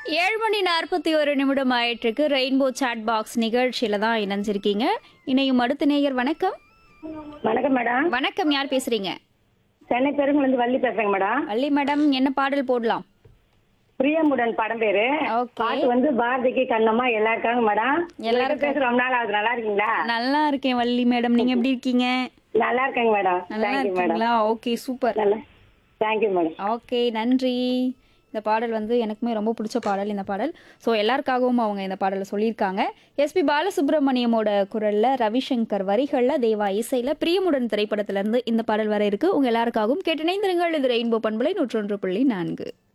ஏழு மணி நாற்பத்தி ஒரு நிமிடம் ஆயிட்டிருக்கு ரெயின்போ சாட் பாக்ஸ் நிகழ்ச்சியில தான் இணைஞ்சிருக்கீங்க இணையும் அடுத்த நேயர் வணக்கம் வணக்கம் மேடம் வணக்கம் யார் பேசுறீங்க சென்னை பெருங்குளந்து வள்ளி பேசுறேங்க மேடம் வள்ளி மேடம் என்ன பாடல் போடலாம் பிரியமுடன் படம் பேரு ஓகே பாட்டு வந்து பாரதிக்கு கண்ணம்மா எல்லாருக்காங்க மேடம் எல்லாரும் பேசுற ரொம்ப நாள் ஆகுது நல்லா இருக்கீங்களா நல்லா இருக்கேன் வள்ளி மேடம் நீங்க எப்படி இருக்கீங்க நல்லா இருக்கேங்க மேடம் நல்லா தேங்க்யூ மேடம் இருக்கீங்களா ஓகே சூப்பர் நல்லா தேங்க்யூ மேடம் ஓகே நன்றி இந்த பாடல் வந்து எனக்குமே ரொம்ப பிடிச்ச பாடல் இந்த பாடல் ஸோ எல்லாருக்காகவும் அவங்க இந்த பாடலை சொல்லியிருக்காங்க எஸ்பி பாலசுப்ரமணியமோட குரல்ல ரவிசங்கர் வரிகளில் தேவா இசையில் பிரியமுடன் திரைப்படத்திலிருந்து இந்த பாடல் வர இருக்கு உங்க எல்லாருக்காகவும் கேட்டிணைந்திருங்கள் இது ரெயின்போ பண்பலை நூற்றொன்று புள்ளி நான்கு